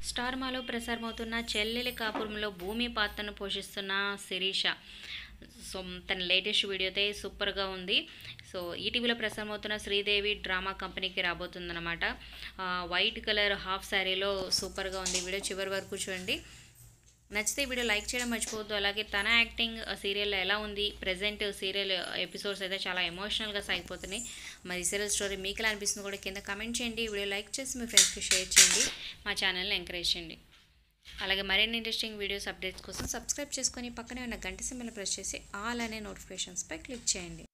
star మాలో ప్రసారమవుతున్న చెల్లెలి కాపురంలో భూమి పాత్రను పోషిస్తున్న శిరీష సో తన లేటెస్ట్ వీడియో అయితే సూపర్గా ఉంది సో ఈటీవీలో ప్రసారమవుతున్న శ్రీదేవి డ్రామా కంపెనీకి రాబోతుందన్నమాట ఆ, వైట్ కలర్ హాఫ్ శారీలో సూపర్గా ఉంది వీడియో చివరి వరకు చూడండి నచ్చితే ఈ వీడియో లైక్ చేయడం మర్చిపోవద్దు అలాగే తన యాక్టింగ్ సీరియల్లో ఎలా ఉంది ప్రజెంట్ సీరియల్ ఎపిసోడ్స్ అయితే చాలా ఎమోషనల్గా సాగిపోతున్నాయి మరి సీరియల్ స్టోరీ మీకు ఎలా అనిపిస్తుంది కూడా కింద కమెంట్ చేయండి ఈ వీడియో లైక్ చేసి మీ ఫ్రెండ్స్కి షేర్ చేయండి మా ఛానల్ని ఎంకరేజ్ చేయండి అలాగే మరిన్ని ఇంట్రెస్టింగ్ వీడియోస్ అప్డేట్స్ కోసం సబ్స్క్రైబ్ చేసుకొని పక్కనే ఉన్న గంట సింబల్ ప్రెస్ చేసి ఆల్ అనే నోటిఫికేషన్స్పై క్లిక్ చేయండి